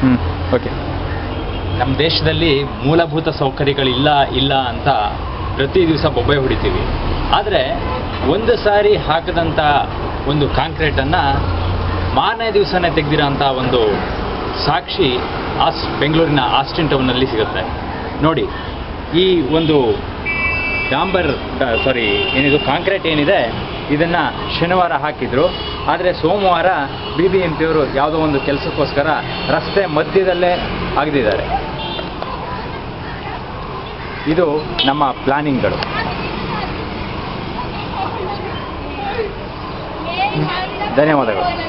ಹ್ಞೂ ಓಕೆ ನಮ್ಮ ದೇಶದಲ್ಲಿ ಮೂಲಭೂತ ಸೌಕರ್ಯಗಳಿಲ್ಲ ಇಲ್ಲ ಅಂತ ಪ್ರತಿ ದಿವಸ ಬೊಬ್ಬೆ ಹೊಡಿತೀವಿ ಆದರೆ ಒಂದು ಸಾರಿ ಹಾಕಿದಂಥ ಒಂದು ಕಾಂಕ್ರೀಟನ್ನು ಮಾರನೇ ದಿವಸನೇ ತೆಗೆದಿರೋಂಥ ಒಂದು ಸಾಕ್ಷಿ ಆಸ್ ಬೆಂಗಳೂರಿನ ಆಸ್ಟಿನ್ ಟೌನಲ್ಲಿ ಸಿಗುತ್ತೆ ನೋಡಿ ಈ ಒಂದು ಡಾಂಬರ್ ಸಾರಿ ಏನಿದು ಕಾಂಕ್ರೀಟ್ ಏನಿದೆ ಇದನ್ನು ಶನಿವಾರ ಹಾಕಿದ್ರು ಆದರೆ ಸೋಮವಾರ ಬಿ ಬಿ ಎಂ ಪಿಯವರು ಯಾವುದೋ ಒಂದು ಕೆಲಸಕ್ಕೋಸ್ಕರ ರಸ್ತೆ ಮಧ್ಯದಲ್ಲೇ ಅಗೆದಿದ್ದಾರೆ ಇದು ನಮ್ಮ ಪ್ಲಾನಿಂಗ್ಗಳು ಧನ್ಯವಾದಗಳು